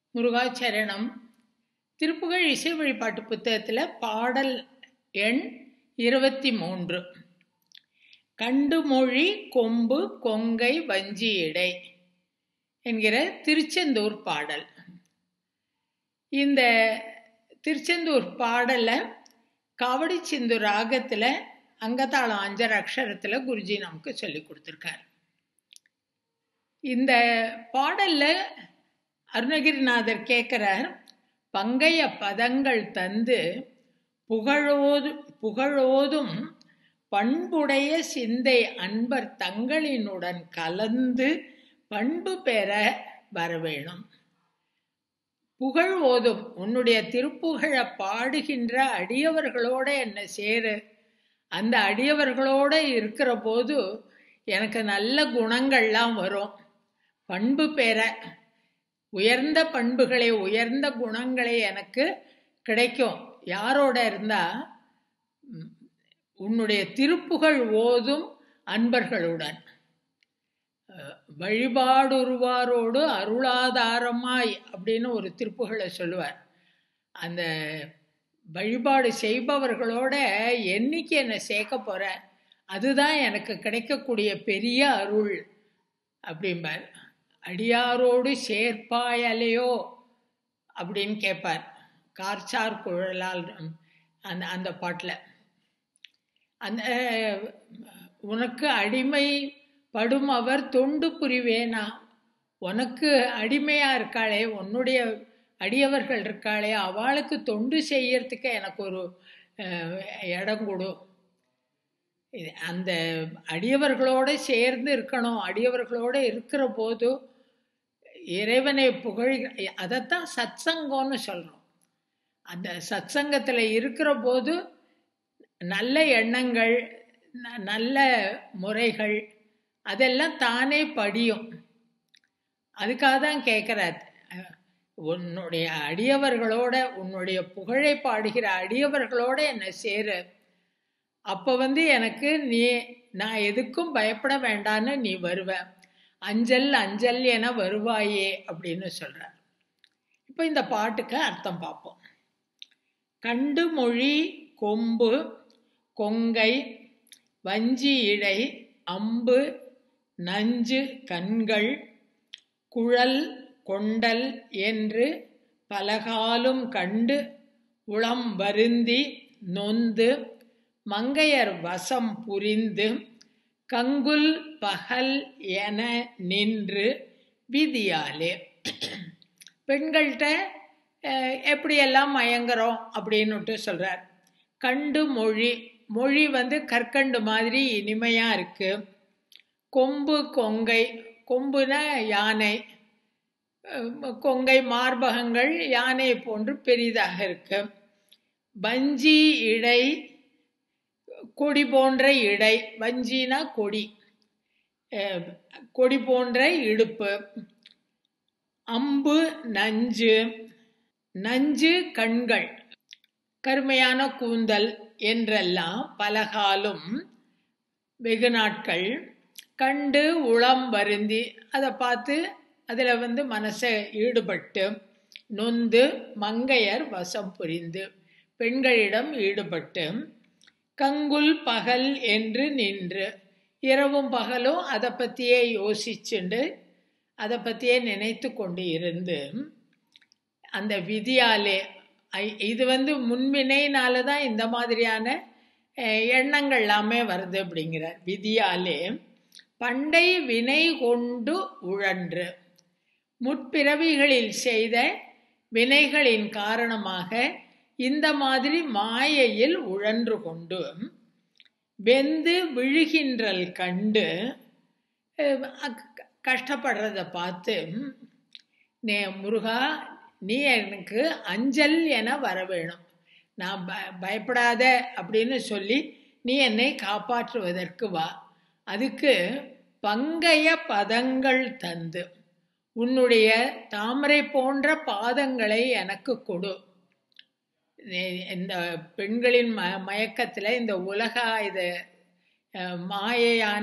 முருகாச்சரணம் திருப்புகழ் இசை வழிபாட்டு புத்தகத்தில் பாடல் எண் இருபத்தி மூன்று கண்டுமொழி கொம்பு கொங்கை வஞ்சி இடை என்கிற திருச்செந்தூர் பாடல் இந்த திருச்செந்தூர் பாடலை காவடி சிந்து ராகத்தில் அங்கதாளம் அஞ்சரை அக்ஷரத்தில் குருஜி நமக்கு சொல்லி கொடுத்துருக்கார் இந்த பாடலில் அருணகிரிநாதர் கேட்குறார் பங்கைய பதங்கள் தந்து புகழோது புகழோதும் பண்புடைய சிந்தை அன்பர் தங்களினுடன் கலந்து பண்பு பெற வரவேணும் புகழ் ஓதும் உன்னுடைய திருப்புகழை பாடுகின்ற அடியவர்களோட என்ன சேரு அந்த அடியவர்களோட இருக்கிற போது எனக்கு நல்ல குணங்கள்லாம் வரும் பண்பு பெற உயர்ந்த பண்புகளை உயர்ந்த குணங்களை எனக்கு கிடைக்கும் யாரோட இருந்தா உன்னுடைய திருப்புகழ் ஓதும் அன்பர்களுடன் வழிபாடுருவாரோடு அருளாதாரமாய் அப்படின்னு ஒரு திருப்புகளை சொல்லுவார் அந்த வழிபாடு செய்பவர்களோட என்னைக்கு என்னை சேர்க்க போற அதுதான் எனக்கு கிடைக்கக்கூடிய பெரிய அருள் அப்படிம்பார் அடியாரோடு சேர்ப்பாயலையோ அப்படின்னு கேட்பார் கார்ச்சார் குழலால் அந்த அந்த பாட்டில் அந்த உனக்கு அடிமை படும் அவர் தொண்டு புரிவேனா உனக்கு அடிமையாக இருக்காளே உன்னுடைய அடியவர்கள் இருக்காளே அவளுக்கு தொண்டு செய்யறதுக்கு எனக்கு ஒரு இடம் கொடு அந்த அடியவர்களோடு சேர்ந்து இருக்கணும் அடியவர்களோடு இருக்கிற போது இறைவனை புகழ் அதைத்தான் சத் சங்கம்னு சொல்கிறோம் அந்த சத் சங்கத்தில் இருக்கிற போது நல்ல எண்ணங்கள் நல்ல முறைகள் அதெல்லாம் தானே படியும் அதுக்காக தான் கேட்குறார் உன்னுடைய அடியவர்களோட உன்னுடைய புகழை பாடுகிற அடியவர்களோட என்னை சேரு அப்போ வந்து எனக்கு நீ நான் எதுக்கும் பயப்பட வேண்டான்னு நீ வருவ அஞ்சல் அஞ்சல் என வருவாயே அப்படின்னு சொல்கிறார் இப்போ இந்த பாட்டுக்கு அர்த்தம் பார்ப்போம் கண்டு மொழி கொம்பு கொங்கை வஞ்சி இடை அம்பு நஞ்சு கண்கள் குழல் கொண்டல் என்று பலகாலும் கண்டு உளம் வருந்தி நொந்து மங்கையர் வசம் புரிந்து கங்குல் பகல் என நின்று விதியாலே பெண்கள்கிட்ட எப்படியெல்லாம் மயங்குறோம் அப்படின்னுட்டு சொல்கிறார் கண்டு மொழி மொழி வந்து கற்கண்டு மாதிரி இனிமையாக இருக்குது கொம்பு கொங்கை கொம்புனா யானை கொங்கை மார்பகங்கள் யானை போன்று பெரிதாக இருக்கு வஞ்சி இடை கொடி போன்ற இடை வஞ்சினா கொடி கொடி போன்ற இடுப்பு அம்பு நஞ்சு நஞ்சு கண்கள் கருமையான கூந்தல் என்றெல்லாம் பலகாலும் வெகு நாட்கள் கண்டு உளம் வருந்தி அதை பார்த்து அதில் வந்து மனசை ஈடுபட்டு நொந்து மங்கையர் வசம் புரிந்து பெண்களிடம் ஈடுபட்டு கங்குல் பகல் என்று நின்று இரவும் பகலும் அதை பற்றியே யோசிச்சுண்டு அதை பற்றியே நினைத்து கொண்டு இருந்து அந்த விதியாலே இது வந்து முன்வினைனால தான் இந்த மாதிரியான எண்ணங்கள் எல்லாமே வருது அப்படிங்கிறார் விதியாலே பண்டை வினை கொண்டு உழன்று முற்பிறவிகளில் செய்த வினைகளின் காரணமாக இந்த மாதிரி மாயையில் உழன்று கொண்டு வெந்து விழுகின்றல் கண்டு கஷ்டப்படுறத பார்த்து நே முருகா நீ எனக்கு அஞ்சல் என வர வேணும் நான் ப பயப்படாத அப்படின்னு சொல்லி நீ என்னை காப்பாற்றுவதற்கு வா அதுக்கு பங்கைய பதங்கள் தந்து உன்னுடைய தாமரை போன்ற பாதங்களை எனக்கு கொடு இந்த பெண்களின் ம மயக்கத்தில் இந்த உலக இது மாயையான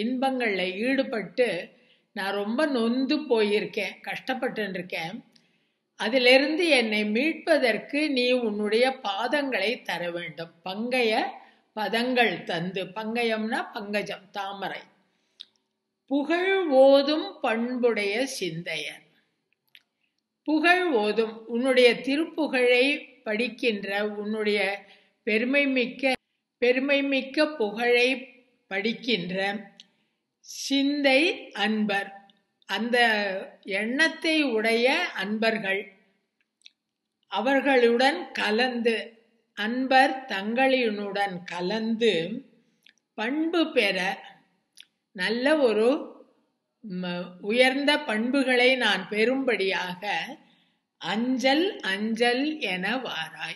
இன்பங்களில் ஈடுபட்டு நான் ரொம்ப நொந்து போயிருக்கேன் கஷ்டப்பட்டுருக்கேன் அதிலிருந்து என்னை மீட்பதற்கு நீ உன்னுடைய பாதங்களை தர வேண்டும் பங்கைய பதங்கள் தந்து பங்கயம்னா பங்கஜம் தாமரை புகழ் ஓதும் பண்புடைய சிந்தையர் புகழ் ஓதும் உன்னுடைய திருப்புகழை படிக்கின்ற உன்னுடைய பெருமை மிக்க பெருமை மிக்க புகழை படிக்கின்ற சிந்தை அன்பர் அந்த எண்ணத்தை உடைய அன்பர்கள் அவர்களுடன் கலந்து அன்பர் தங்களினுடன் கலந்து பண்பு பெற நல்ல ஒரு உயர்ந்த பண்புகளை நான் பெறும்படியாக அஞ்சல் அஞ்சல் என வாராய்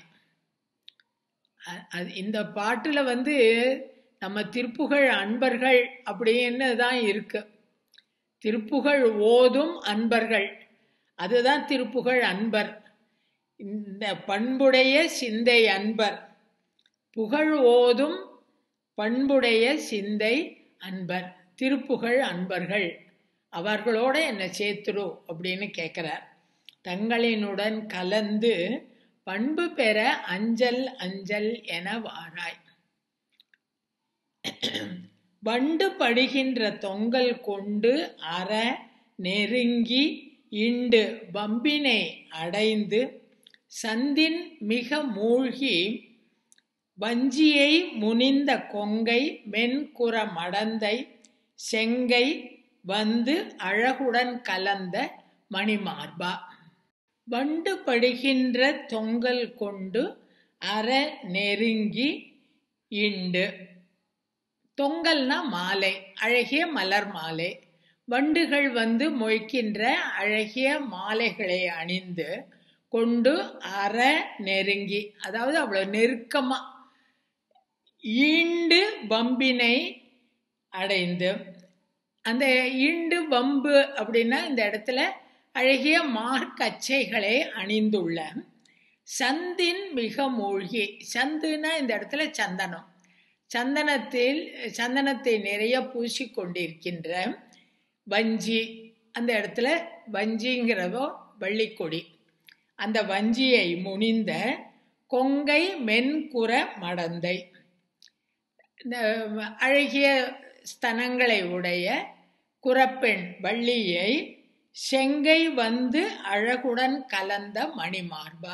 இந்த பாட்டுல வந்து நம்ம திருப்புகழ் அன்பர்கள் அப்படின்னு தான் இருக்கு திருப்புகழ் ஓதும் அன்பர்கள் அதுதான் திருப்புகழ் அன்பர் இந்த பண்புடைய சிந்தை அன்பர் புகழ் ஓதும் பண்புடைய சிந்தை அன்பர் திருப்புகழ் அன்பர்கள் அவர்களோட என்னை சேர்த்துரு அப்படின்னு கேட்கிறார் தங்களினுடன் கலந்து பண்பு பெற அஞ்சல் அஞ்சல் என வாராய் வண்டு படுகின்ற தொங்கல் கொண்டு அற நெருங்கி இண்டு வம்பினை அடைந்து சந்தின் மிக மூழ்கி வஞ்சியை முனிந்த கொங்கை மென்குற மடந்தை செங்கை வந்து அழகுடன் கலந்த மணிமார்பா வண்டு படுகின்ற தொங்கல் கொண்டு அற நெருங்கி இண்டு தொங்கல்னா மாலை அழகிய மலர் மாலை வண்டுகள் வந்து மொய்க்கின்ற அழகிய மாலைகளை அணிந்து கொண்டு அற நெருங்கி அதாவது அவ்வளவு நெருக்கமா ஈண்டு வம்பினை அடைந்து அந்த ஈண்டு வம்பு அப்படின்னா இந்த இடத்துல அழகிய மார்க்கச்சைகளை அணிந்துள்ள சந்தின் மிக மூழ்கி சந்துனா இந்த இடத்துல சந்தனம் சந்தனத்தில் சந்தனத்தை நிறைய பூசிக்கொண்டிருக்கின்ற வஞ்சி அந்த இடத்துல வஞ்சிங்கிறதோ வள்ளிக்கொடி அந்த வஞ்சியை முனிந்த கொங்கை மென்குற மடந்தை அழகிய ஸ்தனங்களை உடைய குரப்பெண் வள்ளியை செங்கை வந்து அழகுடன் கலந்த மணிமார்பா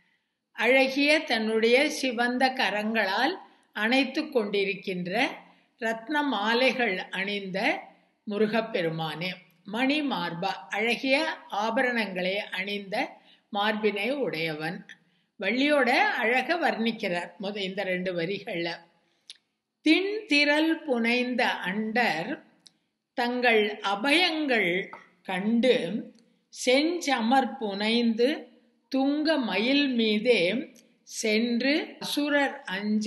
அழகிய தன்னுடைய சிவந்த கரங்களால் அணைத்து கொண்டிருக்கின்ற ரத்ன மாலைகள் அணிந்த முருகப்பெருமானே மணி மார்பா அழகிய ஆபரணங்களை அணிந்த மார்பினை உடையவன் வள்ளியோட அழக வர்ணிக்கிறார் முத இந்த ரெண்டு வரிகள்ல தின் திரள் புனைந்த அண்டர் தங்கள் அபயங்கள் கண்டு செஞ்சமர் புனைந்து துங்க மயில் மீதே சென்று அசுரர் அஞ்ச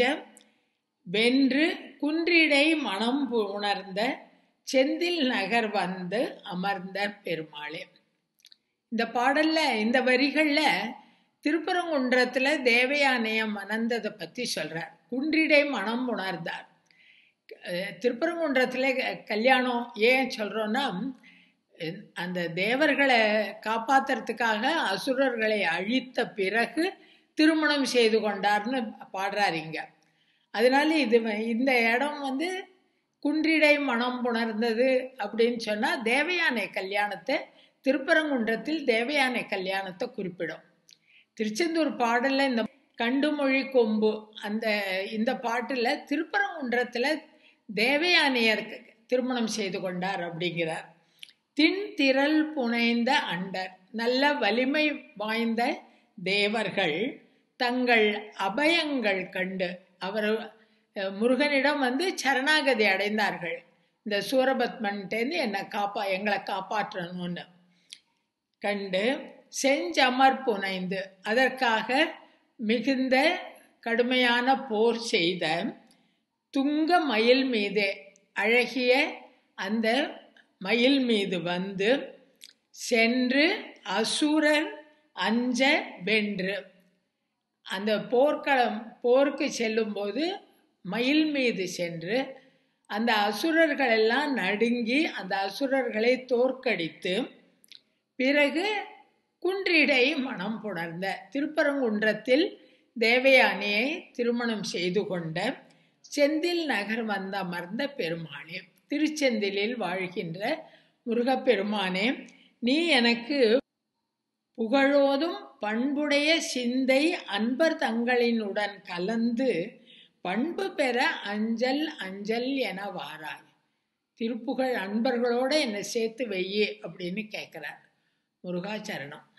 வென்று குன்றிடை மனம் உணர்ந்த செந்தில் நகர் வந்து அமர்ந்த பெருமாளே இந்த பாடல்ல இந்த வரிகள்ல திருப்பரங்குன்றத்துல தேவயானையம் மணந்ததை பத்தி சொல்றார் குன்றிடை மனம் உணர்ந்தார் திருப்பரங்குன்றத்துல கல்யாணம் ஏன் சொல்றோம்னா அந்த தேவர்களை காப்பாத்துறதுக்காக அசுரர்களை அழித்த பிறகு திருமணம் செய்து கொண்டார்னு பாடுறாரு இங்க அதனால இது இந்த இடம் வந்து குன்றிடை மனம் புணர்ந்தது அப்படின்னு சொன்னா தேவயானை கல்யாணத்தை திருப்பரங்குன்றத்தில் தேவயானை கல்யாணத்தை குறிப்பிடும் திருச்செந்தூர் பாடல்ல இந்த கண்டுமொழி கொம்பு அந்த இந்த பாட்டுல திருப்பரங்குன்றத்துல தேவயானையருக்கு திருமணம் செய்து கொண்டார் அப்படிங்கிறார் தின் திரள் புனைந்த அண்டர் நல்ல வலிமை வாய்ந்த தேவர்கள் தங்கள் அபயங்கள் கண்டு அவர் முருகனிடம் வந்து சரணாகதி அடைந்தார்கள் இந்த சூரபத்மன்ட்டேருந்து என்னை காப்பா எங்களை காப்பாற்றணும்னு கண்டு செஞ்சமர் புனைந்து அதற்காக மிகுந்த கடுமையான போர் செய்த துங்க மயில் மீது அழகிய அந்த மயில் மீது வந்து சென்று அசுரர் அஞ்ச வென்று அந்த போர்க்களம் போருக்கு செல்லும்போது மயில் மீது சென்று அந்த அசுரர்கள் எல்லாம் நடுங்கி அந்த அசுரர்களை தோற்கடித்து பிறகு குன்றிடை மனம் புணர்ந்த திருப்பரங்குன்றத்தில் தேவயானியை திருமணம் செய்து கொண்ட செந்தில் நகர் வந்த அமர்ந்த பெருமானே திருச்செந்திலில் வாழ்கின்ற முருகப்பெருமானே நீ எனக்கு புகழோதும் பண்புடைய சிந்தை அன்பர் தங்களினுடன் கலந்து பண்பு பெற அஞ்சல் அஞ்சல் என வாராய் திருப்புகழ் அன்பர்களோட என்னை சேர்த்து வையே அப்படின்னு கேட்குறார் முருகாச்சரணம்